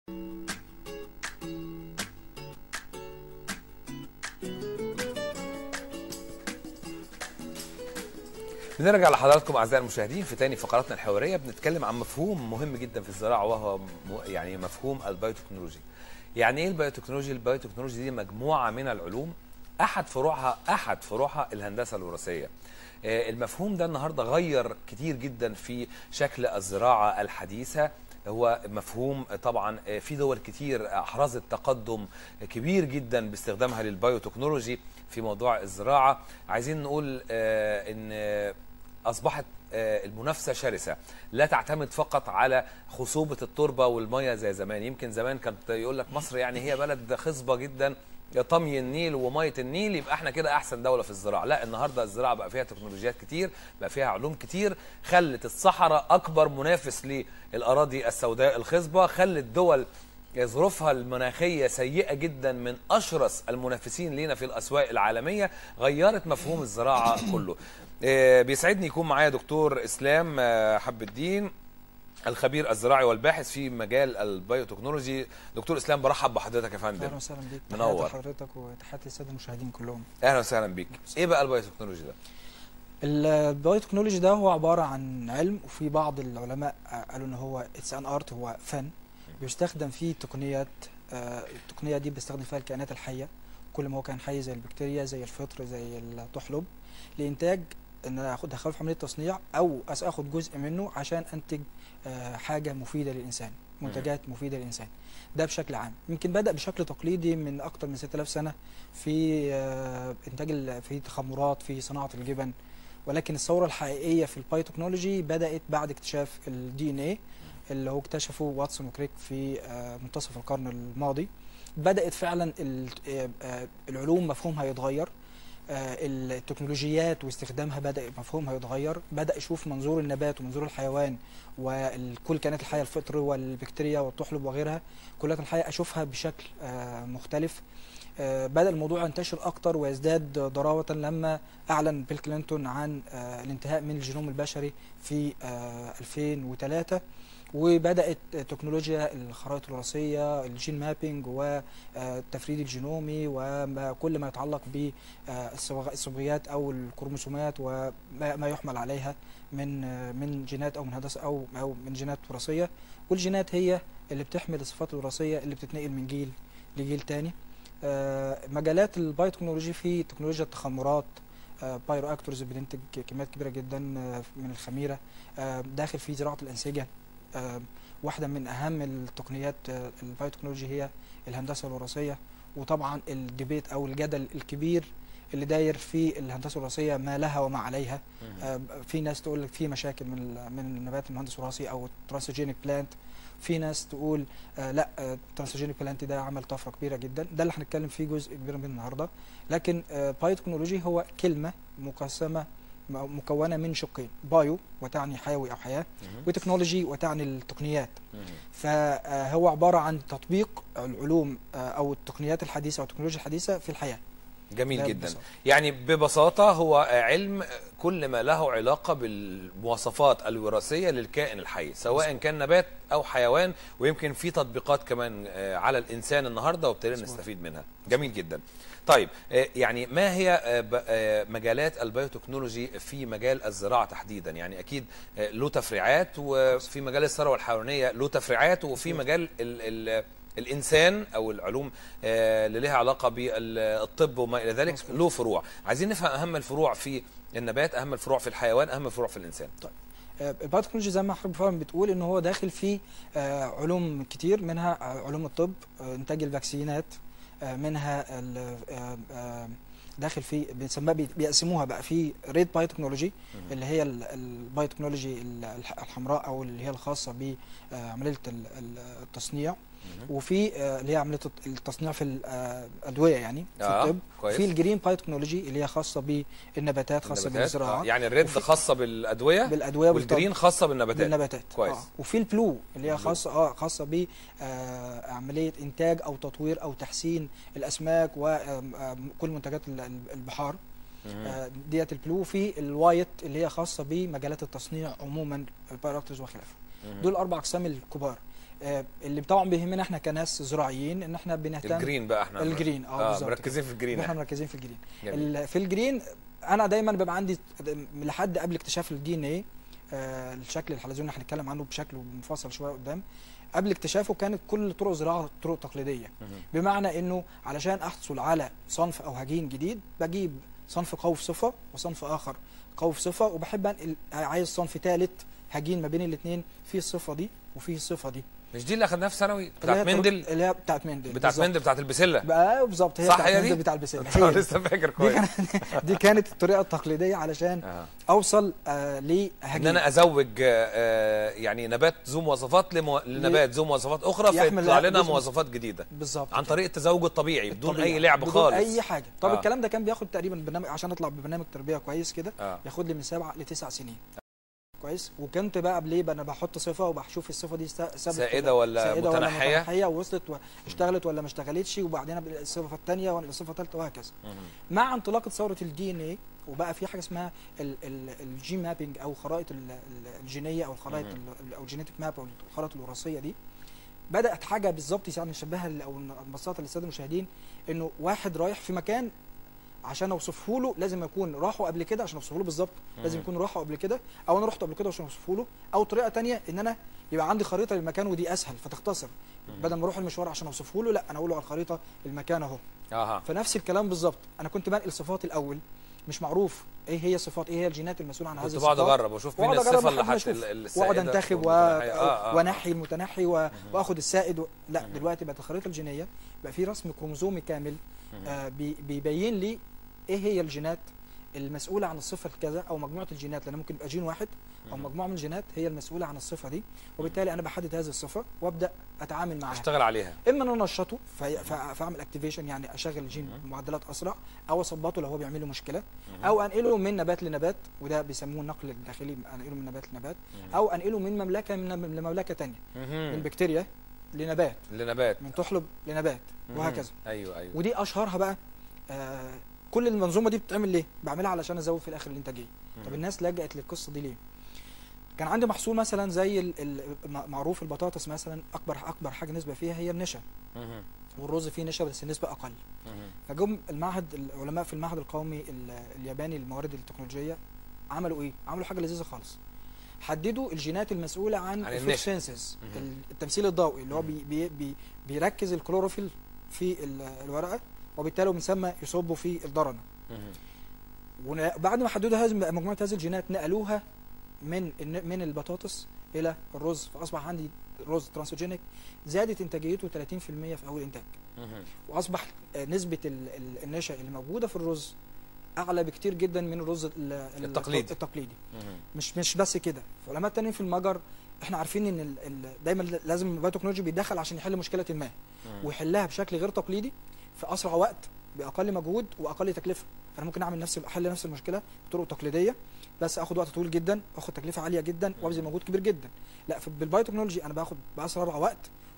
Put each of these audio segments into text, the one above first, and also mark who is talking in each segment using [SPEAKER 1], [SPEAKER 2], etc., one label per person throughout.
[SPEAKER 1] بنرجع لحضراتكم اعزائي المشاهدين في تاني فقراتنا الحواريه بنتكلم عن مفهوم مهم جدا في الزراعه وهو م- يعني مفهوم البيوتكنولوجي. يعني ايه البيوتكنولوجي؟ البيوتكنولوجي دي مجموعه من العلوم احد فروعها احد فروعها الهندسه الوراثيه. آه، المفهوم ده النهارده غير كتير جدا في شكل الزراعه الحديثه هو مفهوم طبعا آه، في دول كتير احرزت تقدم كبير جدا باستخدامها للبيوتكنولوجي في موضوع الزراعه عايزين نقول آه، ان آه، اصبحت آه، المنافسه شرسه لا تعتمد فقط على خصوبه التربه والميه زي زمان يمكن زمان كانت يقول لك مصر يعني هي بلد خصبه جدا طمي النيل وميه النيل يبقى احنا كده احسن دوله في الزراعه لا النهارده الزراعه بقى فيها تكنولوجيات كتير بقى فيها علوم كتير خلت الصحراء اكبر منافس للاراضي السوداء الخصبه خلت دول ظروفها المناخيه سيئه جدا من اشرس المنافسين لينا في الاسواق العالميه غيرت مفهوم الزراعه كله آه، بيسعدني يكون معايا دكتور اسلام آه، حب الدين الخبير الزراعي والباحث في مجال البيوتكنولوجي دكتور اسلام برحب بحضرتك يا فندم
[SPEAKER 2] اهلا وسهلا بيك
[SPEAKER 1] منور.
[SPEAKER 2] تحياتي لحضرتك وتحياتي للساده المشاهدين كلهم
[SPEAKER 1] اهلا وسهلا بيك ايه بقى البيوتكنولوجي ده
[SPEAKER 2] البايوتكنولوجي ده هو عباره عن علم وفي بعض العلماء قالوا ان هو اتس ان ارت هو فن بيستخدم فيه تقنيات آه، التقنيه دي بيستخدم فيها الكائنات الحيه كل ما هو كان حي زي البكتيريا زي الفطر زي الطحلب لانتاج ان انا اخد ادخله في عمليه تصنيع او أس- اخد جزء منه عشان انتج آه، حاجه مفيده للانسان منتجات مفيده للانسان ده بشكل عام يمكن بدا بشكل تقليدي من اكتر من 6000 سنه في آه، انتاج ال- في تخمرات في صناعه الجبن ولكن الثوره الحقيقيه في البايوتكنولوجي بدات بعد اكتشاف الدي ان ايه اللي هو اكتشفه واتسون وكريك في آه، منتصف القرن الماضي بدات فعلا ال- آه، آه، العلوم مفهومها يتغير آه، التكنولوجيات واستخدامها بدا مفهومها يتغير بدا يشوف منظور النبات ومنظور الحيوان وكل الكائنات الحيه الفطر والبكتيريا والطحلب وغيرها كلها الحيه اشوفها بشكل آه، مختلف آه، بدا الموضوع ينتشر اكتر ويزداد ضراوه لما اعلن بيل كلينتون عن آه، الانتهاء من الجينوم البشري في آه، 2003 وبدات تكنولوجيا الخرائط الوراثيه الجين مابينج والتفريد الجينومي وكل ما يتعلق بالصبغيات او الكروموسومات وما ما يحمل عليها من آه، من جينات او من هندسه او او من جينات وراثيه والجينات هي اللي بتحمل الصفات الوراثيه اللي بتتنقل من جيل لجيل تاني آه، مجالات البايوتكنولوجي في تكنولوجيا التخمرات آه، بايرو اكتورز بتنتج كميات كبيره جدا آه، من الخميره آه، داخل في زراعه الانسجه آه، واحده من اهم التقنيات آه، البايوتكنولوجي هي الهندسه الوراثيه وطبعا الديبيت او الجدل الكبير اللي داير في الهندسه الوراثيه ما لها وما عليها آه، في ناس تقول لك في مشاكل من ال- من النبات المهندس الوراثي او الترانسجينيك بلانت في ناس تقول آه لا الترانسجينيك بلانت ده عمل طفره كبيره جدا ده اللي هنتكلم فيه جزء كبير من النهارده لكن آه بايوتكنولوجي هو كلمه مقسمه م- مكونه من شقين بايو وتعني حيوي او حياه وتكنولوجي وتعني التقنيات فهو عباره عن تطبيق العلوم آه، او التقنيات الحديثه او التكنولوجيا الحديثه في الحياه
[SPEAKER 1] جميل
[SPEAKER 2] ده
[SPEAKER 1] جدا
[SPEAKER 2] ببساطة.
[SPEAKER 1] يعني ببساطة هو علم كل ما له علاقة بالمواصفات الوراثية للكائن الحي سواء كان نبات أو حيوان ويمكن في تطبيقات كمان آه، على الإنسان النهاردة وابتدينا
[SPEAKER 2] مظبوط.
[SPEAKER 1] نستفيد منها جميل جدا طيب آه، يعني ما هي آه، ب- آه، مجالات البيوتكنولوجي في مجال الزراعة تحديدا يعني أكيد آه، له تفريعات وفي مجال الثروة الحيوانية له تفريعات وفي
[SPEAKER 2] مظبوط.
[SPEAKER 1] مجال ال ال الانسان او العلوم آه، اللي لها علاقه بالطب وما الى ذلك
[SPEAKER 2] مظبوط.
[SPEAKER 1] له فروع عايزين نفهم اهم الفروع في النبات اهم الفروع في الحيوان اهم الفروع في الانسان
[SPEAKER 2] آه، البايوتكنولوجي زي ما حضرتك فعلا بتقول ان هو داخل في آه، علوم كتير منها آه، علوم الطب آه، انتاج الفاكسينات آه، منها ال- آه، آه، داخل في بيسموها بي- بيقسموها بقى في ريد بايوتكنولوجي اللي هي ال- البايوتكنولوجي ال- الح- الحمراء او اللي هي الخاصه بعمليه ال- ال- التصنيع وفي آه، اللي هي عمليه الت- التصنيع في الادويه يعني في
[SPEAKER 1] آه،
[SPEAKER 2] الطب
[SPEAKER 1] كويس.
[SPEAKER 2] في الجرين بايوتكنولوجي اللي هي خاصه بالنباتات خاصه
[SPEAKER 1] النباتات،
[SPEAKER 2] بالزراعه
[SPEAKER 1] آه، يعني الريد
[SPEAKER 2] وفي-
[SPEAKER 1] خاصه بالادويه
[SPEAKER 2] بالادويه والطب.
[SPEAKER 1] والجرين خاصه بالنباتات
[SPEAKER 2] بالنباتات
[SPEAKER 1] كويس.
[SPEAKER 2] آه. وفي البلو اللي هي
[SPEAKER 1] البلو.
[SPEAKER 2] خاصه اه خاصه ب آه عمليه انتاج او تطوير او تحسين الاسماك وكل منتجات ال- ال- البحار
[SPEAKER 1] مهم.
[SPEAKER 2] آه ديت البلو في الوايت اللي هي خاصه بمجالات التصنيع عموما البايركترز وخلافه
[SPEAKER 1] مهم.
[SPEAKER 2] دول اربع اقسام الكبار آه، اللي طبعا بيهمنا احنا كناس زراعيين ان احنا بنهتم
[SPEAKER 1] الجرين بقى احنا
[SPEAKER 2] الجرين اه,
[SPEAKER 1] اه
[SPEAKER 2] بالظبط
[SPEAKER 1] مركزين في الجرين
[SPEAKER 2] احنا
[SPEAKER 1] احنا
[SPEAKER 2] مركزين في الجرين
[SPEAKER 1] جميل.
[SPEAKER 2] ال- في الجرين انا دايما بيبقى عندي لحد قبل اكتشاف الدي ان ايه الشكل الحلزوني اللي هنتكلم عنه بشكل منفصل شويه قدام قبل اكتشافه كانت كل طرق الزراعه طرق تقليديه
[SPEAKER 1] مهم.
[SPEAKER 2] بمعنى انه علشان احصل على صنف او هجين جديد بجيب صنف قوي في صفه وصنف اخر قوي في صفه وبحب انقل عايز صنف ثالث هجين ما بين الاثنين فيه الصفه دي وفيه الصفه دي
[SPEAKER 1] مش دي اللي اخدناها في ثانوي
[SPEAKER 2] اللي
[SPEAKER 1] بتاعت
[SPEAKER 2] هي طرق-
[SPEAKER 1] مندل
[SPEAKER 2] اللي هي بتاعت مندل
[SPEAKER 1] بتاعت
[SPEAKER 2] بالظبط.
[SPEAKER 1] مندل بتاعت البسله
[SPEAKER 2] بقى بالظبط هي
[SPEAKER 1] صح
[SPEAKER 2] بتاعت
[SPEAKER 1] هي دي؟
[SPEAKER 2] مندل بتاع البسله
[SPEAKER 1] انا
[SPEAKER 2] هي دي.
[SPEAKER 1] لسه فاكر
[SPEAKER 2] دي
[SPEAKER 1] كويس
[SPEAKER 2] كانت دي كانت الطريقه التقليديه علشان
[SPEAKER 1] آه.
[SPEAKER 2] اوصل آه
[SPEAKER 1] ان
[SPEAKER 2] لهجين
[SPEAKER 1] انا ازوج آه، آه، يعني نبات ذو مواصفات لمو... لنبات ذو مواصفات اخرى
[SPEAKER 2] يحمل
[SPEAKER 1] فيطلع لنا
[SPEAKER 2] جزء-
[SPEAKER 1] مواصفات جديده
[SPEAKER 2] بالظبط
[SPEAKER 1] عن
[SPEAKER 2] كده.
[SPEAKER 1] طريق التزاوج الطبيعي بدون
[SPEAKER 2] طبيعي.
[SPEAKER 1] اي لعب
[SPEAKER 2] بدون
[SPEAKER 1] خالص
[SPEAKER 2] اي حاجه طب
[SPEAKER 1] آه.
[SPEAKER 2] الكلام ده كان بياخد تقريبا برنامج عشان اطلع ببرنامج تربيه كويس كده
[SPEAKER 1] اه
[SPEAKER 2] ياخد لي من سبعة لتسع سنين كويس وكنت بقى ليه بقى انا بحط صفه وبشوف الصفه دي سا- ثابت
[SPEAKER 1] سائده ولا
[SPEAKER 2] سائده ولا
[SPEAKER 1] متنحيه
[SPEAKER 2] متنحيه وصلت واشتغلت ولا ما اشتغلتش وبعدين الصفه الثانيه ولا الصفه الثالثه وهكذا
[SPEAKER 1] مهم.
[SPEAKER 2] مع انطلاقه ثوره الدي ان ايه وبقى في حاجه اسمها الجي مابينج او خرائط ال- ال- الجينيه او الخرائط
[SPEAKER 1] مهم.
[SPEAKER 2] ال- او الجينيتك ماب او الخرائط الوراثيه دي بدات حاجه بالظبط يعني نشبهها ل- او نبسطها للساده المشاهدين انه واحد رايح في مكان عشان اوصفه له لازم يكون راحوا قبل كده عشان اوصفه له بالظبط لازم
[SPEAKER 1] مهم.
[SPEAKER 2] يكون راحوا قبل كده او انا رحت قبل كده عشان اوصفه له او طريقه تانية ان انا يبقى عندي خريطه للمكان ودي اسهل فتختصر
[SPEAKER 1] مهم.
[SPEAKER 2] بدل ما اروح المشوار عشان اوصفه له لا انا اقول له على الخريطه المكان اهو
[SPEAKER 1] اها
[SPEAKER 2] فنفس الكلام بالظبط انا كنت بنقل صفات الاول مش معروف ايه هي الصفات ايه هي الجينات المسؤوله عن هذه
[SPEAKER 1] كنت
[SPEAKER 2] الصفات
[SPEAKER 1] بقعد اجرب واشوف مين
[SPEAKER 2] وأقعد أجرب
[SPEAKER 1] الصفه اللي
[SPEAKER 2] لحد ما
[SPEAKER 1] حت
[SPEAKER 2] أشوف.
[SPEAKER 1] ال-
[SPEAKER 2] واقعد
[SPEAKER 1] السائدة
[SPEAKER 2] انتخب و...
[SPEAKER 1] والمتنحية. آه، آه.
[SPEAKER 2] ونحي المتنحي و... واخد السائد و... لا
[SPEAKER 1] مهم.
[SPEAKER 2] دلوقتي بقت الخريطه الجينيه بقى في رسم كروموزومي كامل
[SPEAKER 1] مهم.
[SPEAKER 2] آه بي... بيبين لي ايه هي الجينات المسؤوله عن الصفه الكذا او مجموعه الجينات لان ممكن يبقى جين واحد او
[SPEAKER 1] مهم.
[SPEAKER 2] مجموعه من الجينات هي المسؤوله عن الصفه دي وبالتالي انا بحدد هذه الصفه وابدا اتعامل معاها
[SPEAKER 1] اشتغل عليها
[SPEAKER 2] اما ان انا انشطه في... ف... فاعمل اكتيفيشن يعني اشغل الجين
[SPEAKER 1] مهم.
[SPEAKER 2] بمعدلات اسرع او اثبطه لو هو بيعمل له مشكله
[SPEAKER 1] مهم.
[SPEAKER 2] او انقله من نبات لنبات وده بيسموه النقل الداخلي انقله من نبات لنبات
[SPEAKER 1] مهم.
[SPEAKER 2] او انقله من مملكه من لمملكه ثانيه من
[SPEAKER 1] مهم.
[SPEAKER 2] بكتيريا لنبات
[SPEAKER 1] لنبات
[SPEAKER 2] من تحلب لنبات
[SPEAKER 1] مهم.
[SPEAKER 2] وهكذا
[SPEAKER 1] ايوه ايوه
[SPEAKER 2] ودي اشهرها بقى آه كل المنظومه دي بتتعمل ليه بعملها علشان ازود في الاخر الانتاجيه طب
[SPEAKER 1] مهم.
[SPEAKER 2] الناس لجأت للقصه دي ليه كان عندي محصول مثلا زي ال- ال- م- معروف البطاطس مثلا اكبر اكبر حاجه نسبه فيها هي النشا
[SPEAKER 1] مهم.
[SPEAKER 2] والرز فيه نشا بس النسبه اقل
[SPEAKER 1] مهم.
[SPEAKER 2] فجم المعهد العلماء في المعهد القومي ال- الياباني للموارد التكنولوجيه عملوا ايه؟ عملوا حاجه لذيذه خالص حددوا الجينات المسؤوله عن
[SPEAKER 1] عن
[SPEAKER 2] الفوتوسينثيز
[SPEAKER 1] النشا. مهم.
[SPEAKER 2] ال- التمثيل الضوئي اللي هو
[SPEAKER 1] مهم.
[SPEAKER 2] بي بي بي بيركز الكلوروفيل في ال- الورقه وبالتالي بنسمى يصب في الضرنه
[SPEAKER 1] مهم.
[SPEAKER 2] وبعد ما حددوا هذه مجموعه هذه الجينات نقلوها من الن- من البطاطس الى الرز فاصبح عندي رز ترانسجينيك زادت انتاجيته 30% في اول انتاج
[SPEAKER 1] مهم.
[SPEAKER 2] واصبح آه، نسبه ال- ال- النشا اللي موجوده في الرز اعلى بكتير جدا من الرز ال- ال-
[SPEAKER 1] التقليدي.
[SPEAKER 2] التقليدي
[SPEAKER 1] مهم.
[SPEAKER 2] مش مش بس كده علماء التانيين في المجر احنا عارفين ان ال ال دايما لازم البايوتكنولوجي بيتدخل عشان يحل مشكله ما
[SPEAKER 1] مهم.
[SPEAKER 2] ويحلها بشكل غير تقليدي في اسرع وقت باقل مجهود واقل تكلفه انا ممكن اعمل نفس احل نفس المشكله بطرق تقليديه بس اخد وقت طويل جدا واخد تكلفه عاليه جدا وابذل مجهود كبير جدا لا في بالبايوتكنولوجي انا باخد باسرع وقت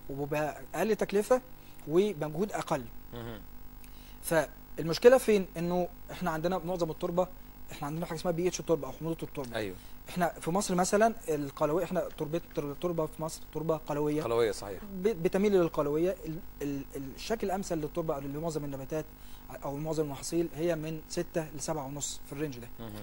[SPEAKER 2] وباقل تكلفه وبمجهود اقل
[SPEAKER 1] مهم.
[SPEAKER 2] فالمشكله فين انه احنا عندنا معظم التربه احنا عندنا حاجه اسمها بي اتش التربه او حموضه التربه
[SPEAKER 1] ايوه
[SPEAKER 2] احنا في مصر مثلا القلويه احنا تربه التربه في مصر تربه قلويه
[SPEAKER 1] قلويه صحيح
[SPEAKER 2] ب- بتميل للقلويه ال- ال- الشكل الامثل للتربه او لمعظم النباتات او معظم المحاصيل هي من 6 ل 7 ونص في الرينج ده
[SPEAKER 1] مهم.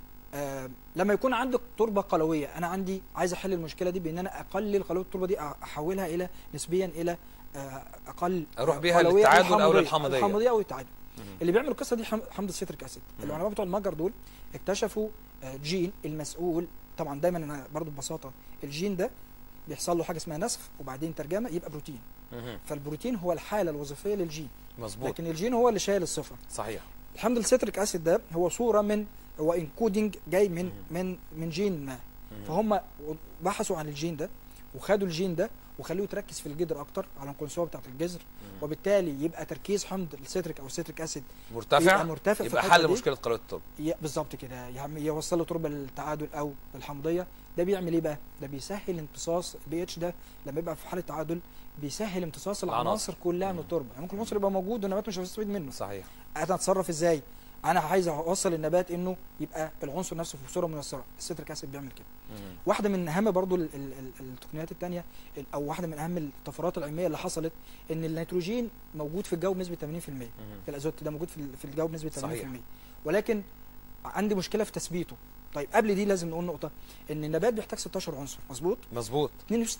[SPEAKER 2] آه لما يكون عندك تربه قلويه انا عندي عايز احل المشكله دي بان انا اقلل قلويه التربه دي احولها الى نسبيا الى آه اقل
[SPEAKER 1] اروح
[SPEAKER 2] آه،
[SPEAKER 1] بيها
[SPEAKER 2] قلوية
[SPEAKER 1] للتعادل أو
[SPEAKER 2] الحمضية-
[SPEAKER 1] للحمضية.
[SPEAKER 2] الحمضيه او التعادل
[SPEAKER 1] مهم.
[SPEAKER 2] اللي بيعمل القصه دي حم- حمض السيتريك اسيد
[SPEAKER 1] مم.
[SPEAKER 2] العلماء بتوع المجر دول اكتشفوا آه، جين المسؤول طبعا دايما انا برضو ببساطه الجين ده بيحصل له حاجه اسمها نسخ وبعدين ترجمه يبقى بروتين
[SPEAKER 1] مهم.
[SPEAKER 2] فالبروتين هو الحاله الوظيفيه للجين
[SPEAKER 1] مظبوط
[SPEAKER 2] لكن الجين هو اللي شايل الصفه
[SPEAKER 1] صحيح
[SPEAKER 2] الحمض السيتريك اسيد ده هو صوره من هو انكودنج جاي من
[SPEAKER 1] مم.
[SPEAKER 2] من من جين ما
[SPEAKER 1] مهم.
[SPEAKER 2] فهم بحثوا عن الجين ده وخدوا الجين ده وخلوه يتركز في الجذر اكتر على القنصوه بتاعه الجذر
[SPEAKER 1] مهم.
[SPEAKER 2] وبالتالي يبقى تركيز حمض السيتريك او السيتريك اسيد
[SPEAKER 1] مرتفع
[SPEAKER 2] يبقى مرتفع في
[SPEAKER 1] يبقى
[SPEAKER 2] الحتة
[SPEAKER 1] حل
[SPEAKER 2] دي.
[SPEAKER 1] مشكله قلويه التربه
[SPEAKER 2] ي- بالظبط كده يعم- يوصل له تربه للتعادل او للحمضيه ده بيعمل ايه بقى؟ ده بيسهل امتصاص البي اتش ده لما يبقى في حاله تعادل بيسهل امتصاص
[SPEAKER 1] العناصر.
[SPEAKER 2] العناصر كلها من
[SPEAKER 1] مم.
[SPEAKER 2] التربه يعني ممكن العنصر يبقى موجود والنبات مش هيستفيد منه
[SPEAKER 1] صحيح
[SPEAKER 2] انا اتصرف ازاي؟ انا عايز اوصل النبات انه يبقى العنصر نفسه في صوره منصره السيتريك اسيد بيعمل كده
[SPEAKER 1] مم.
[SPEAKER 2] واحده من اهم برضو ال- ال- ال- التقنيات الثانيه او واحده من اهم الطفرات العلميه اللي حصلت ان النيتروجين موجود في الجو بنسبه 80%
[SPEAKER 1] مم.
[SPEAKER 2] في الازوت ده موجود في ال- في الجو بنسبه 80%
[SPEAKER 1] صحيح.
[SPEAKER 2] ولكن عندي مشكله في تثبيته طيب قبل دي لازم نقول نقطه ان النبات بيحتاج 16 عنصر مظبوط
[SPEAKER 1] مظبوط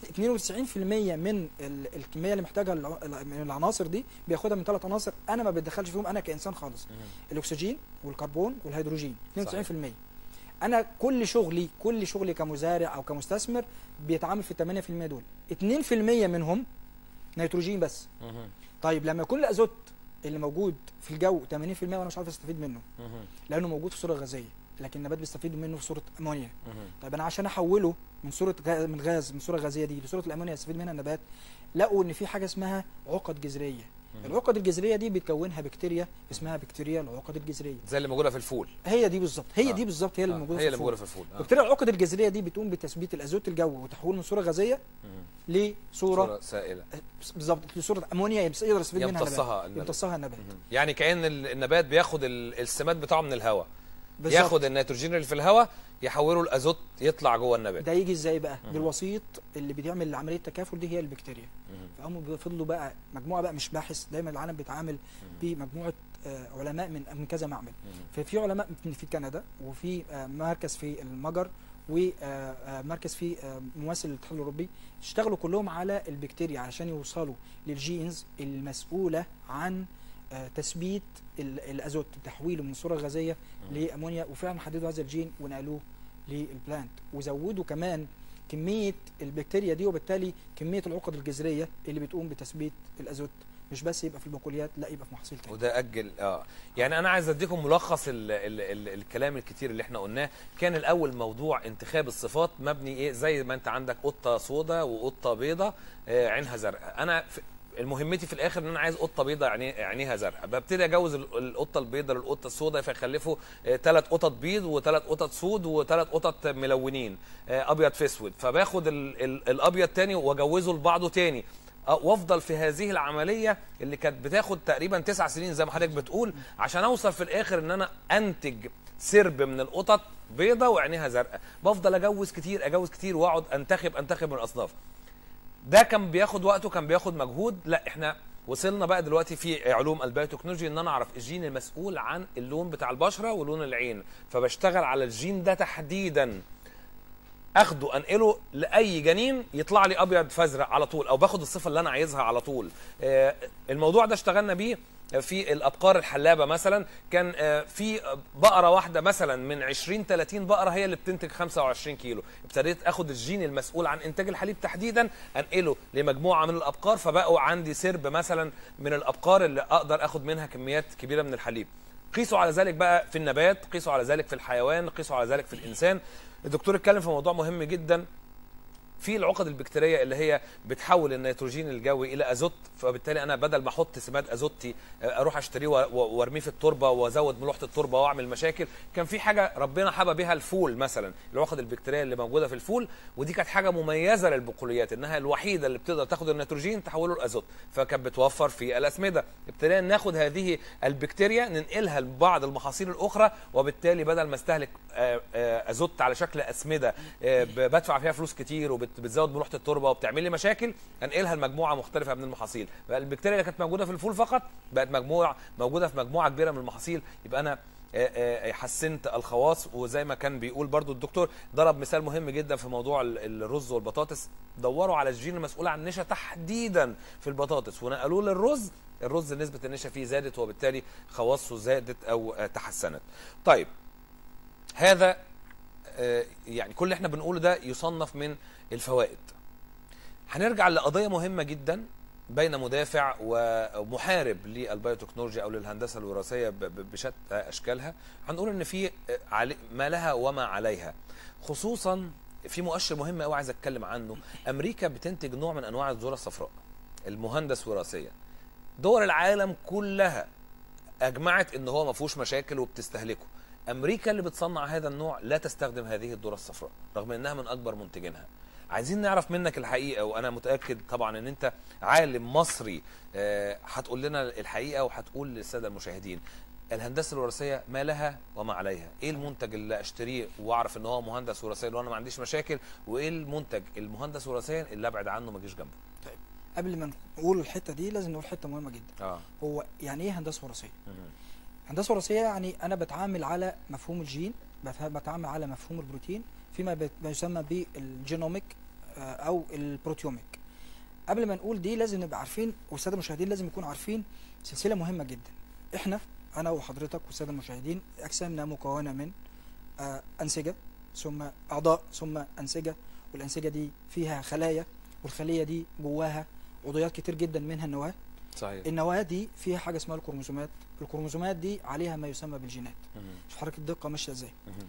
[SPEAKER 2] 92% من ال- الكميه اللي محتاجها الع- من العناصر دي بياخدها من ثلاث عناصر انا ما بتدخلش فيهم انا كانسان خالص
[SPEAKER 1] مم.
[SPEAKER 2] الاكسجين والكربون والهيدروجين 92%
[SPEAKER 1] صحيح.
[SPEAKER 2] انا كل شغلي كل شغلي كمزارع او كمستثمر بيتعامل في 8% دول 2% منهم نيتروجين بس
[SPEAKER 1] مم.
[SPEAKER 2] طيب لما يكون الازوت اللي موجود في الجو 80% وانا مش عارف استفيد منه
[SPEAKER 1] مم.
[SPEAKER 2] لانه موجود في صوره غازيه لكن النبات بيستفيد منه في صوره امونيا
[SPEAKER 1] مم.
[SPEAKER 2] طيب انا عشان احوله من صوره غاز من غاز من صوره غازيه دي لصوره الامونيا يستفيد منها النبات لقوا ان في حاجه اسمها عقد جذريه
[SPEAKER 1] مم.
[SPEAKER 2] العقد الجذريه دي بتكونها بكتيريا اسمها بكتيريا العقد الجذريه
[SPEAKER 1] زي اللي موجوده في الفول
[SPEAKER 2] هي دي بالظبط هي
[SPEAKER 1] آه.
[SPEAKER 2] دي بالظبط هي اللي
[SPEAKER 1] آه،
[SPEAKER 2] موجوده
[SPEAKER 1] هي
[SPEAKER 2] في
[SPEAKER 1] اللي
[SPEAKER 2] الفول.
[SPEAKER 1] موجوده في الفول آه.
[SPEAKER 2] بكتيريا العقد الجذريه دي بتقوم بتثبيت الازوت الجوي وتحويله من صوره غازيه
[SPEAKER 1] مم.
[SPEAKER 2] لصوره
[SPEAKER 1] صورة سائله
[SPEAKER 2] بالظبط لصوره امونيا يبس- يقدر يستفيد منها النبات
[SPEAKER 1] يمتصها النبات.
[SPEAKER 2] يمتصها النبات
[SPEAKER 1] مم. يعني كأن ال- النبات بياخد ال- السماد بتاعه من الهواء
[SPEAKER 2] بالظبط.
[SPEAKER 1] ياخد النيتروجين اللي في الهواء يحوله الازوت يطلع جوه النبات
[SPEAKER 2] ده يجي ازاي بقى
[SPEAKER 1] مم.
[SPEAKER 2] بالوسيط اللي بيعمل عمليه التكافل دي هي البكتيريا
[SPEAKER 1] مم.
[SPEAKER 2] فقاموا فضلوا بقى مجموعه بقى مش باحث دايما العالم بيتعامل بمجموعه آه، علماء من من كذا معمل
[SPEAKER 1] مم.
[SPEAKER 2] ففي علماء في- في كندا وفي آه، مركز في المجر ومركز في آه، ممثل الاتحاد الاوروبي اشتغلوا كلهم على البكتيريا علشان يوصلوا للجينز المسؤوله عن آه، تثبيت ال- الازوت تحويله من صوره غازيه
[SPEAKER 1] مم.
[SPEAKER 2] لامونيا وفعلا حددوا هذا الجين ونقلوه للبلانت وزودوا كمان كميه البكتيريا دي وبالتالي كميه العقد الجذريه اللي بتقوم بتثبيت الازوت مش بس يبقى في البقوليات لا يبقى في محاصيل تاني
[SPEAKER 1] وده اجل اه يعني انا عايز اديكم ملخص ال ال ال الكلام الكتير اللي احنا قلناه كان الاول موضوع انتخاب الصفات مبني ايه زي ما انت عندك قطه سودا وقطه بيضه آه عينها زرقاء انا في المهمتي في الاخر ان انا عايز قطه بيضه يعني عينيها زرقاء ببتدي اجوز ال- القطه البيضه للقطه السوداء فيخلفوا ثلاث قطط بيض وثلاث قطط سود وثلاث قطط ملونين آه، ابيض في اسود فباخد ال ال الابيض تاني واجوزه لبعضه تاني آه، وافضل في هذه العمليه اللي كانت بتاخد تقريبا تسع سنين زي ما حضرتك بتقول عشان اوصل في الاخر ان انا انتج سرب من القطط بيضه وعينيها زرقاء بفضل اجوز كتير اجوز كتير واقعد انتخب انتخب من الاصناف ده كان بياخد وقته كان بياخد مجهود لا احنا وصلنا بقى دلوقتي في علوم البيوتكنولوجي ان انا اعرف الجين المسؤول عن اللون بتاع البشره ولون العين فبشتغل على الجين ده تحديدا اخده انقله لاي جنين يطلع لي ابيض فازرق على طول او باخد الصفه اللي انا عايزها على طول آه، الموضوع ده اشتغلنا بيه في الابقار الحلابه مثلا كان آه، في بقره واحده مثلا من 20 30 بقره هي اللي بتنتج 25 كيلو ابتديت اخد الجين المسؤول عن انتاج الحليب تحديدا انقله لمجموعه من الابقار فبقوا عندي سرب مثلا من الابقار اللي اقدر اخد منها كميات كبيره من الحليب قيسوا على ذلك بقى في النبات قيسوا على ذلك في الحيوان قيسوا على ذلك في الانسان الدكتور اتكلم في موضوع مهم جدا في العقد البكتيريه اللي هي بتحول النيتروجين الجوي الى ازوت فبالتالي انا بدل ما احط سماد ازوتي آه، اروح اشتريه و- و- وارميه في التربه وازود ملوحه التربه واعمل مشاكل كان في حاجه ربنا حبى بها الفول مثلا العقد البكتيريه اللي موجوده في الفول ودي كانت حاجه مميزه للبقوليات انها الوحيده اللي بتقدر تاخد النيتروجين تحوله لازوت فكانت بتوفر في الاسمده ابتدينا ناخد هذه البكتيريا ننقلها لبعض المحاصيل الاخرى وبالتالي بدل ما استهلك آه، آه، ازوت على شكل اسمده آه، ب- بدفع فيها فلوس كتير وبتزود ملوحه التربه وبتعمل لي مشاكل انقلها لمجموعه مختلفه من المحاصيل بقى البكتيريا اللي كانت موجوده في الفول فقط بقت مجموعه موجوده في مجموعه كبيره من المحاصيل يبقى انا آه، آه، حسنت الخواص وزي ما كان بيقول برضو الدكتور ضرب مثال مهم جدا في موضوع ال- الرز والبطاطس دوروا على الجين المسؤول عن النشا تحديدا في البطاطس ونقلوه للرز الرز نسبه النشا فيه زادت وبالتالي خواصه زادت او آه، تحسنت طيب هذا آه، يعني كل اللي احنا بنقوله ده يصنف من الفوائد هنرجع لقضيه مهمه جدا بين مدافع ومحارب للبيوتكنولوجيا او للهندسه الوراثيه ب- ب- بشتى اشكالها هنقول ان في آه، علي- ما لها وما عليها خصوصا في مؤشر مهم قوي عايز اتكلم عنه امريكا بتنتج نوع من انواع الذره الصفراء المهندس وراثيا دول العالم كلها اجمعت ان هو ما فيهوش مشاكل وبتستهلكه امريكا اللي بتصنع هذا النوع لا تستخدم هذه الذره الصفراء رغم انها من اكبر منتجينها عايزين نعرف منك الحقيقه وانا متاكد طبعا ان انت عالم مصري آه، هتقول لنا الحقيقه وهتقول للساده المشاهدين الهندسه الوراثيه ما لها وما عليها ايه المنتج اللي اشتريه واعرف ان هو مهندس وراثيا وانا ما عنديش مشاكل وايه المنتج المهندس وراثيا اللي ابعد عنه ما اجيش جنبه
[SPEAKER 2] قبل ما نقول الحته دي لازم نقول حته مهمه جدا
[SPEAKER 1] اه
[SPEAKER 2] هو يعني ايه هندسه وراثيه
[SPEAKER 1] مهم.
[SPEAKER 2] هندسه وراثيه يعني انا بتعامل على مفهوم الجين بت- بتعامل على مفهوم البروتين فيما بت- ما يسمى بالجينوميك آه، او البروتيوميك قبل ما نقول دي لازم نبقى عارفين والساده المشاهدين لازم يكونوا عارفين سلسله مهمه جدا احنا انا وحضرتك والساده المشاهدين اجسامنا مكونه من آه، انسجه ثم اعضاء ثم انسجه والانسجه دي فيها خلايا والخليه دي جواها عضويات كتير جدا منها النواه
[SPEAKER 1] صحيح
[SPEAKER 2] النواه دي فيها حاجه اسمها الكروموسومات الكروموسومات دي عليها ما يسمى بالجينات
[SPEAKER 1] مهم.
[SPEAKER 2] شوف حضرتك الدقه ماشيه ازاي
[SPEAKER 1] مهم.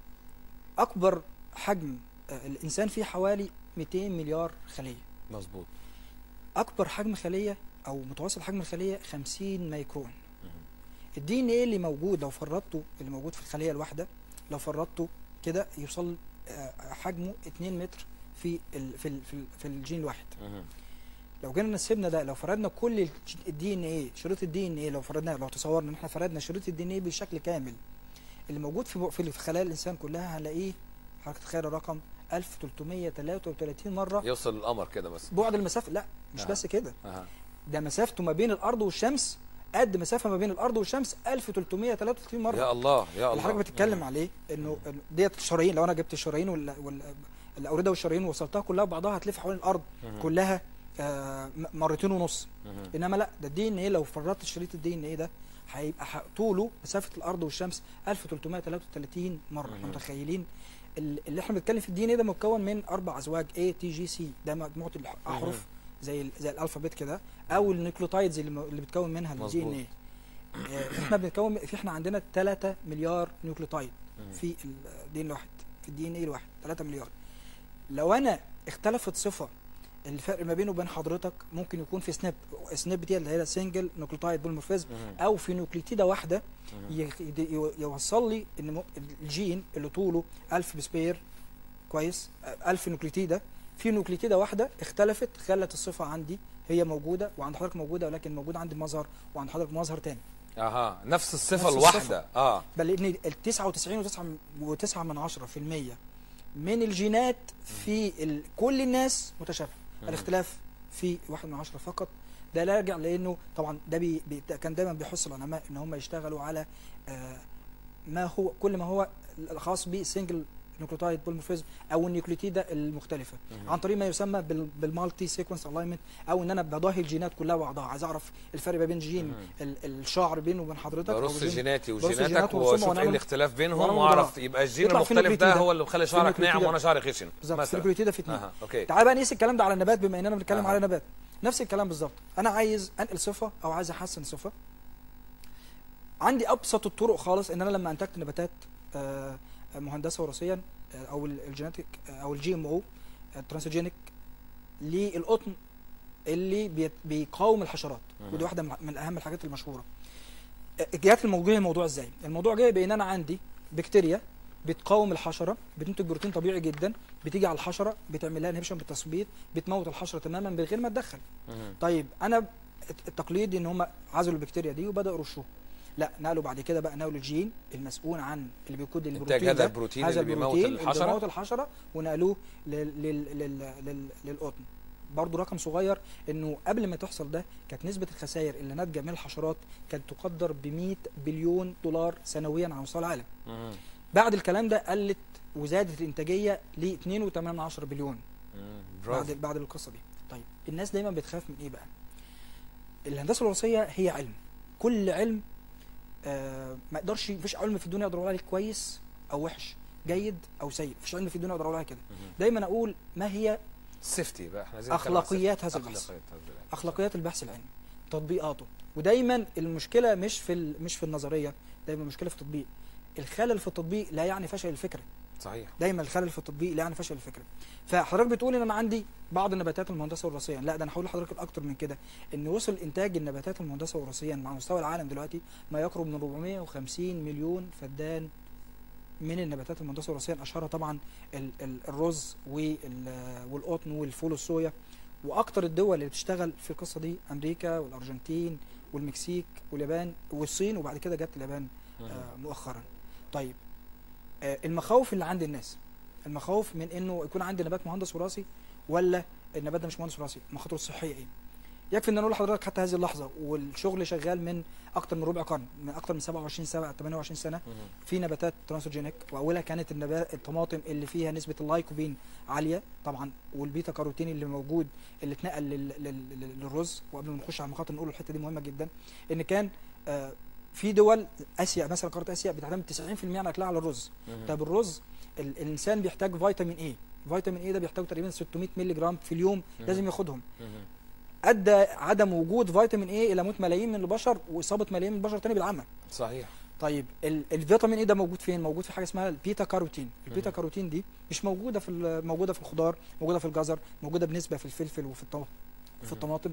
[SPEAKER 2] اكبر حجم آه، الانسان فيه حوالي 200 مليار خليه
[SPEAKER 1] مظبوط
[SPEAKER 2] اكبر حجم خليه او متوسط حجم الخليه 50 ميكرون
[SPEAKER 1] مهم.
[SPEAKER 2] الدي ان ايه اللي موجود لو فرضته اللي موجود في الخليه الواحده لو فرضته كده يوصل آه، حجمه 2 متر في ال في ال في, ال في الجين الواحد
[SPEAKER 1] مهم.
[SPEAKER 2] لو جينا نسيبنا ده لو فردنا كل الدي ان ايه شريط الدي ان ايه لو فردناه لو تصورنا ان احنا فردنا شريط الدي ان ايه بشكل كامل اللي موجود في في خلايا الانسان كلها هنلاقيه حضرتك تخيل الرقم 1333 مره
[SPEAKER 1] يوصل للقمر كده بس
[SPEAKER 2] بعد المسافه لا مش
[SPEAKER 1] آه.
[SPEAKER 2] بس كده
[SPEAKER 1] اها
[SPEAKER 2] ده مسافته ما بين الارض والشمس قد مسافه ما بين الارض والشمس 1333 مره
[SPEAKER 1] يا الله يا
[SPEAKER 2] اللي
[SPEAKER 1] الله
[SPEAKER 2] حضرتك بتتكلم عليه انه إنه ديت الشرايين لو انا جبت الشرايين وال... وال... الاورده والشرايين ووصلتها كلها ببعضها هتلف حوالين الارض
[SPEAKER 1] مهم.
[SPEAKER 2] كلها آه م- مرتين ونص
[SPEAKER 1] مهم.
[SPEAKER 2] انما لا ده الدي ان ايه لو فرطت شريط الدي ان ايه ده هيبقى ح- طوله مسافه الارض والشمس 1333 مره احنا
[SPEAKER 1] مهم.
[SPEAKER 2] متخيلين ال- اللي احنا بنتكلم في الدي ان ايه ده مكون من اربع ازواج اي تي جي سي ده مجموعه الاحرف زي ال- زي الالفابت كده او النيوكليوتايدز اللي, م- اللي بتكون منها الدي ان
[SPEAKER 1] مظبوط.
[SPEAKER 2] ايه آه، احنا بنتكون في احنا عندنا 3 مليار نيوكليوتايد
[SPEAKER 1] مهم.
[SPEAKER 2] في الدي ان الواحد في الدي ان ايه الواحد 3 مليار لو انا اختلفت صفه الفرق ما بينه وبين حضرتك ممكن يكون في سناب سناب دي اللي هي سنجل نيوكليوتايد بولمورفيزم
[SPEAKER 1] مهم.
[SPEAKER 2] او في نيوكليتيده واحده
[SPEAKER 1] مهم.
[SPEAKER 2] يخ- يد- يو- يوصل لي ان م- الجين اللي طوله 1000 بسبير كويس آه، 1000 نيوكليتيده في نيوكليتيده واحده اختلفت خلت الصفه عندي هي موجوده وعند حضرتك موجوده ولكن موجوده عندي مظهر وعند حضرتك مظهر تاني
[SPEAKER 1] اها نفس الصفه
[SPEAKER 2] نفس
[SPEAKER 1] الواحده اه
[SPEAKER 2] بل لان ال 99 و9 من 10 في المية من الجينات في ال... كل الناس متشابهه
[SPEAKER 1] مم.
[SPEAKER 2] الاختلاف في واحد من عشرة فقط ده لا يرجع لانه طبعا ده بي... بي... ده كان دايما بيحث العلماء ان هم يشتغلوا على آه ما هو كل ما هو الخاص بالسنجل نيوكليوتايد بولمورفيزم او النيوكليوتيده المختلفه
[SPEAKER 1] مهم.
[SPEAKER 2] عن طريق ما يسمى بال... بالمالتي سيكونس الاينمنت او ان انا بضاهي الجينات كلها بعضها عايز اعرف الفرق ما بين جين
[SPEAKER 1] مهم.
[SPEAKER 2] ال... الشعر بينه وبين حضرتك أو
[SPEAKER 1] برص
[SPEAKER 2] بين-
[SPEAKER 1] جيناتي
[SPEAKER 2] برص
[SPEAKER 1] وجيناتك
[SPEAKER 2] جينات ورسومها
[SPEAKER 1] واشوف ايه
[SPEAKER 2] ونعمل-
[SPEAKER 1] الاختلاف بينهم
[SPEAKER 2] ونعمل
[SPEAKER 1] واعرف
[SPEAKER 2] مضاعف.
[SPEAKER 1] يبقى الجين
[SPEAKER 2] يطلع في
[SPEAKER 1] المختلف ده
[SPEAKER 2] نيوكليتيدة.
[SPEAKER 1] هو اللي مخلي
[SPEAKER 2] في
[SPEAKER 1] شعرك ناعم
[SPEAKER 2] نيوكليتيدة.
[SPEAKER 1] وانا شعري خشن
[SPEAKER 2] بالظبط
[SPEAKER 1] مثلا
[SPEAKER 2] النيوكليوتيده في اثنين
[SPEAKER 1] اها اوكي
[SPEAKER 2] تعال بقى نقيس الكلام ده على النبات بما اننا بنتكلم
[SPEAKER 1] أها.
[SPEAKER 2] على نبات نفس الكلام بالظبط انا عايز انقل صفه او عايز احسن صفه عندي ابسط الطرق خالص ان انا لما انتجت نباتات آه، مهندسه وراثيا آه، او ال- الجينيتيك آه، او الجي ام او الترانسجينيك للقطن اللي بيت- بيقاوم الحشرات
[SPEAKER 1] مهم.
[SPEAKER 2] ودي واحده من من اهم الحاجات المشهوره آه، جات الموضوع الموضوع ازاي الموضوع جاي بان انا عندي بكتيريا بتقاوم الحشره بتنتج بروتين طبيعي جدا بتيجي على الحشره بتعمل لها انهبيشن بالتثبيت بتموت الحشره تماما من غير ما تدخل
[SPEAKER 1] مهم.
[SPEAKER 2] طيب انا الت- التقليد ان هم عزلوا البكتيريا دي وبداوا يرشوها لا نقلوا بعد كده بقى نقلوا الجين المسؤول عن اللي بيكود البروتين
[SPEAKER 1] انتاج هذا
[SPEAKER 2] ده،
[SPEAKER 1] البروتين
[SPEAKER 2] هذا
[SPEAKER 1] اللي بيموت
[SPEAKER 2] البروتين اللي
[SPEAKER 1] الحشره
[SPEAKER 2] بيموت الحشره ونقلوه لل لل لل لل للقطن برضه رقم صغير انه قبل ما تحصل ده كانت نسبه الخسائر اللي ناتجه من الحشرات كانت تقدر ب 100 بليون دولار سنويا على مستوى العالم
[SPEAKER 1] مهم.
[SPEAKER 2] بعد الكلام ده قلت وزادت الانتاجيه ل 2.8 بليون
[SPEAKER 1] مم.
[SPEAKER 2] بعد
[SPEAKER 1] برافو
[SPEAKER 2] بعد القصه دي طيب الناس دايما بتخاف من ايه بقى الهندسه الوراثيه هي علم كل علم آه ما يقدرش مفيش علم في الدنيا يقدر يقول عليه كويس او وحش جيد او سيء مفيش علم في الدنيا يقدر يقول عليه كده
[SPEAKER 1] مهم.
[SPEAKER 2] دايما اقول ما هي
[SPEAKER 1] سيفتي بقى احنا عايزين نتكلم عن
[SPEAKER 2] أخلاقيات
[SPEAKER 1] safety.
[SPEAKER 2] هذا البحث.
[SPEAKER 1] اخلاقيات هذا البحث.
[SPEAKER 2] اخلاقيات البحث العلمي تطبيقاته ودايما المشكله مش في ال- مش في النظريه دايما المشكله في التطبيق الخلل في التطبيق لا يعني فشل الفكره
[SPEAKER 1] صحيح
[SPEAKER 2] دايما الخلل في التطبيق لا يعني فشل الفكره فحضرتك بتقول ان انا عندي بعض النباتات المهندسه وراثيا لا ده انا هقول لحضرتك اكتر من كده ان وصل انتاج النباتات المهندسه وراثيا مع مستوى العالم دلوقتي ما يقرب من 450 مليون فدان من النباتات المهندسه وراثيا اشهرها طبعا ال- ال- الرز وال- والقطن والفول والصويا واكتر الدول اللي بتشتغل في القصه دي امريكا والارجنتين والمكسيك واليابان والصين وبعد كده جت اليابان آه، مؤخرا طيب آه، المخاوف اللي عند الناس المخاوف من انه يكون عندي نبات مهندس وراثي ولا النبات ده مش مهندس وراثي مخاطره الصحيه ايه يكفي ان انا اقول لحضرتك حتى هذه اللحظه والشغل شغال من اكتر من ربع قرن من اكتر من 27 سنه 28 سنه في نباتات ترانسوجينيك واولها كانت النبات الطماطم اللي فيها نسبه اللايكوبين عاليه طبعا والبيتا كاروتين اللي موجود اللي اتنقل لل- لل- لل- للرز وقبل ما نخش على المخاطر نقول الحته دي مهمه جدا ان كان آه، في دول اسيا مثلا قاره اسيا بتعتمد 90% من اكلها على الرز طب الرز ال- الانسان بيحتاج فيتامين ايه فيتامين ايه ده بيحتاج تقريبا 600 مللي جرام في اليوم لازم ياخدهم ادى عدم وجود فيتامين ايه الى موت ملايين من البشر واصابه ملايين من البشر تاني بالعمى
[SPEAKER 1] صحيح
[SPEAKER 2] طيب ال- الفيتامين ايه ده موجود فين موجود في حاجه اسمها البيتا كاروتين البيتا كاروتين دي مش موجوده في ال- موجوده في الخضار موجوده في الجزر موجوده بنسبه في الفلفل وفي الطماطم في الطماطم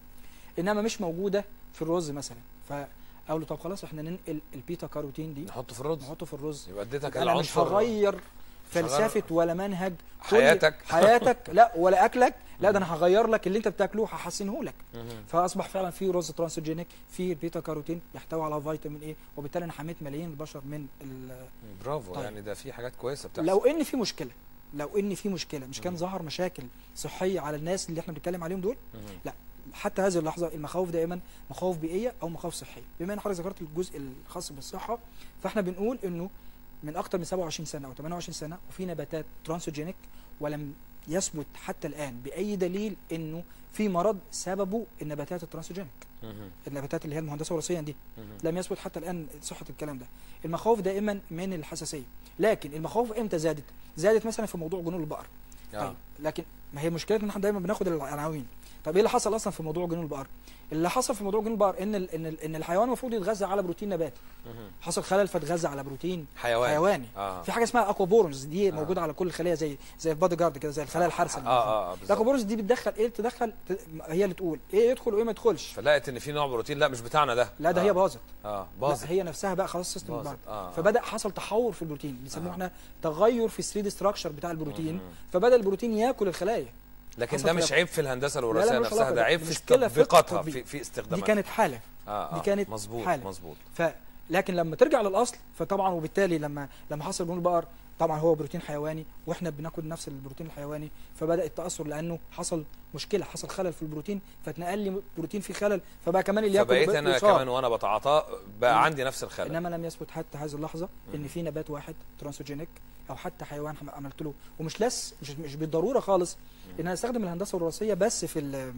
[SPEAKER 2] انما مش موجوده في الرز مثلا فقالوا له طب خلاص احنا ننقل البيتا كاروتين دي
[SPEAKER 1] نحطه في الرز
[SPEAKER 2] نحطه في الرز
[SPEAKER 1] يبقى اديتك
[SPEAKER 2] انا مش
[SPEAKER 1] العنصر
[SPEAKER 2] هغير فلسفه
[SPEAKER 1] هغير-
[SPEAKER 2] ولا منهج كل
[SPEAKER 1] حياتك.
[SPEAKER 2] حياتك لا ولا اكلك لا ده انا هغير لك اللي انت بتاكله هحسنه لك
[SPEAKER 1] مهم.
[SPEAKER 2] فاصبح فعلا في رز ترانسجينيك في البيتا كاروتين يحتوي على فيتامين ايه وبالتالي انا حميت ملايين البشر من ال-
[SPEAKER 1] برافو
[SPEAKER 2] طيب.
[SPEAKER 1] يعني ده في حاجات كويسه بتحصل
[SPEAKER 2] لو ان في مشكله لو ان في مشكله مش كان ظهر مشاكل صحيه على الناس اللي احنا بنتكلم عليهم دول
[SPEAKER 1] مهم.
[SPEAKER 2] لا حتى هذه اللحظه المخاوف دائما مخاوف بيئيه او مخاوف صحيه بما ان حضرتك ذكرت الجزء الخاص بالصحه فاحنا بنقول انه من اكثر من 27 سنه او 28 سنه وفي نباتات ترانسوجينيك ولم يثبت حتى الان باي دليل انه في مرض سببه النباتات الترانسوجينيك
[SPEAKER 1] مهم.
[SPEAKER 2] النباتات اللي هي المهندسه وراثيا دي
[SPEAKER 1] مهم.
[SPEAKER 2] لم يثبت حتى الان صحه الكلام ده المخاوف دائما من الحساسيه لكن المخاوف امتى زادت زادت مثلا في موضوع جنون البقر
[SPEAKER 1] آه.
[SPEAKER 2] طيب لكن ما هي مشكلتنا ان احنا دايما بناخد العناوين طب ايه اللي حصل اصلا في موضوع جنون البقر اللي حصل في موضوع جنون البقر ان ال ان, ال ان الحيوان المفروض يتغذى على بروتين نباتي
[SPEAKER 1] مهم.
[SPEAKER 2] حصل خلل فاتغذى على بروتين
[SPEAKER 1] حيوان
[SPEAKER 2] حيواني
[SPEAKER 1] اه
[SPEAKER 2] في حاجه اسمها اكوابورنز دي
[SPEAKER 1] آه.
[SPEAKER 2] موجوده على كل الخلايا زي زي البادي جارد كده زي الخلايا الحارسه
[SPEAKER 1] اه اه, آه بالظبط.
[SPEAKER 2] الاكوابورنز دي بتدخل ايه تدخل ت- هي اللي تقول ايه يدخل وايه ما يدخلش
[SPEAKER 1] فلقيت ان في نوع بروتين لا مش بتاعنا ده
[SPEAKER 2] لا ده
[SPEAKER 1] آه.
[SPEAKER 2] هي باظت
[SPEAKER 1] اه
[SPEAKER 2] لا
[SPEAKER 1] باظت
[SPEAKER 2] هي نفسها بقى خلاص سيستم
[SPEAKER 1] باظت.
[SPEAKER 2] بعض
[SPEAKER 1] آه.
[SPEAKER 2] فبدا حصل تحور في البروتين بنسموه
[SPEAKER 1] آه.
[SPEAKER 2] احنا تغير في 3 دي ستراكشر بتاع البروتين
[SPEAKER 1] مم.
[SPEAKER 2] فبدا البروتين ياكل الخلايا
[SPEAKER 1] لكن
[SPEAKER 2] حصل
[SPEAKER 1] ده مش
[SPEAKER 2] خلاف.
[SPEAKER 1] عيب في الهندسه
[SPEAKER 2] لا،
[SPEAKER 1] الوراثيه
[SPEAKER 2] ملوش
[SPEAKER 1] نفسها
[SPEAKER 2] علاقة.
[SPEAKER 1] ده عيب في
[SPEAKER 2] المشكلة في
[SPEAKER 1] تطبيقاتها
[SPEAKER 2] التطبيق.
[SPEAKER 1] في في
[SPEAKER 2] دي
[SPEAKER 1] استخداماتها
[SPEAKER 2] كانت حاله
[SPEAKER 1] آه
[SPEAKER 2] دي
[SPEAKER 1] آه.
[SPEAKER 2] كانت
[SPEAKER 1] مظبوط
[SPEAKER 2] حالة.
[SPEAKER 1] مظبوط
[SPEAKER 2] ف لكن لما ترجع للاصل فطبعا وبالتالي لما لما حصل جنون البقر طبعا هو بروتين حيواني واحنا بناكل نفس البروتين الحيواني فبدا التاثر لانه حصل مشكله حصل خلل في البروتين فاتنقل لي بروتين فيه خلل فبقى كمان اللي ياكل
[SPEAKER 1] فبقيت
[SPEAKER 2] بقى
[SPEAKER 1] انا
[SPEAKER 2] يصاب.
[SPEAKER 1] كمان وانا بتعاطاه بقى
[SPEAKER 2] مم.
[SPEAKER 1] عندي نفس الخلل
[SPEAKER 2] انما لم يثبت حتى هذه اللحظه ان
[SPEAKER 1] مم.
[SPEAKER 2] في نبات واحد ترانسوجينيك او حتى حيوان حم- عملت له ومش لس مش, مش بالضروره خالص ان انا استخدم الهندسه الوراثيه بس في ال-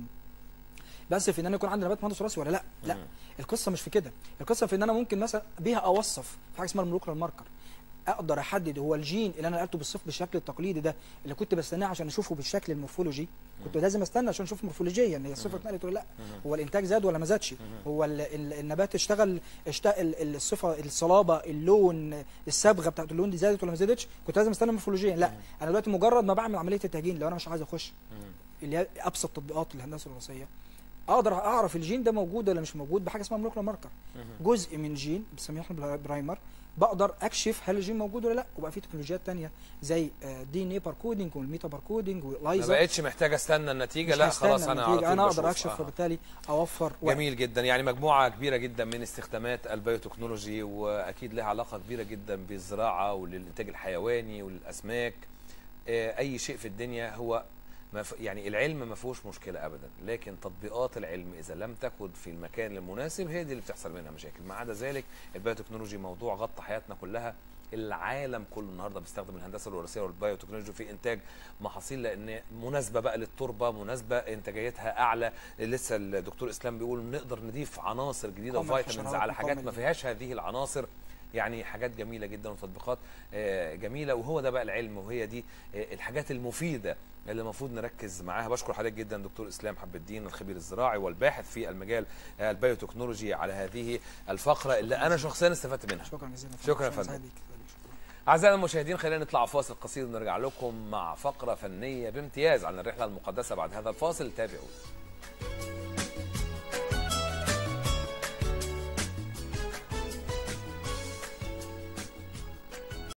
[SPEAKER 2] بس في ان انا يكون عندي نبات مهندس وراثي ولا لا لا
[SPEAKER 1] مم.
[SPEAKER 2] القصه مش في كده القصه في ان انا ممكن مثلا بيها اوصف في حاجه اسمها المولكيولر ماركر اقدر احدد هو الجين اللي انا نقلته بالصف بالشكل التقليدي ده اللي كنت بستناه عشان اشوفه بالشكل المورفولوجي كنت لازم استنى عشان اشوف مورفولوجيا ان هي الصفه اتنقلت ولا لا هو الانتاج زاد ولا ما زادش هو ال ال النبات اشتغل اشتغل الصفه الصلابه اللون الصبغه بتاعت اللون دي زادت ولا ما زادتش كنت لازم استنى مورفولوجيا لا انا دلوقتي مجرد ما بعمل عمليه التهجين لو انا مش عايز اخش
[SPEAKER 1] مم.
[SPEAKER 2] اللي هي ابسط تطبيقات الهندسه الوراثيه اقدر اعرف الجين ده موجود ولا مش موجود بحاجه اسمها مولكيولر ماركر جزء من جين بنسميه احنا بلا- برايمر بقدر اكشف هل الجين موجود ولا لا وبقى في تكنولوجيات تانية زي دي ان اي باركودنج والميتا باركودنج
[SPEAKER 1] ما
[SPEAKER 2] والايزا
[SPEAKER 1] بقتش محتاج استنى النتيجه
[SPEAKER 2] مش
[SPEAKER 1] لا
[SPEAKER 2] هستنى
[SPEAKER 1] خلاص انا على
[SPEAKER 2] النتيجة.
[SPEAKER 1] طول
[SPEAKER 2] انا اقدر
[SPEAKER 1] بشوف.
[SPEAKER 2] اكشف
[SPEAKER 1] آه.
[SPEAKER 2] فبالتالي اوفر وقت.
[SPEAKER 1] جميل جدا يعني مجموعه كبيره جدا من استخدامات البيوتكنولوجي واكيد لها علاقه كبيره جدا بالزراعه وللانتاج الحيواني وللاسماك آه، اي شيء في الدنيا هو ما ف- يعني العلم ما فيهوش مشكله ابدا لكن تطبيقات العلم اذا لم تكن في المكان المناسب هي دي اللي بتحصل منها مشاكل ما عدا ذلك البيوتكنولوجي موضوع غطى حياتنا كلها العالم كله النهارده بيستخدم الهندسه الوراثيه والبيوتكنولوجي في انتاج محاصيل لان مناسبه بقى للتربه مناسبه انتاجيتها اعلى لسه الدكتور اسلام بيقول نقدر نضيف عناصر جديده
[SPEAKER 2] مقاومة
[SPEAKER 1] وفيتامينز
[SPEAKER 2] للحشرات،
[SPEAKER 1] على حاجات ما
[SPEAKER 2] مقاومة
[SPEAKER 1] فيهاش هذه العناصر يعني حاجات جميله جدا وتطبيقات آه، جميله وهو ده بقى العلم وهي دي آه، الحاجات المفيده اللي المفروض نركز معاها بشكر حضرتك جدا دكتور اسلام حب الدين الخبير الزراعي والباحث في المجال آه، البيوتكنولوجي على هذه الفقره اللي انا شخصيا استفدت منها
[SPEAKER 2] شكرا جزيلا
[SPEAKER 1] شكرا يا
[SPEAKER 2] شكراً
[SPEAKER 1] فندم.
[SPEAKER 2] سعيد بيك. شكراً.
[SPEAKER 1] أعزائي المشاهدين خلينا نطلع فاصل قصير ونرجع لكم مع فقرة فنية بامتياز عن الرحلة المقدسة بعد هذا الفاصل تابعوا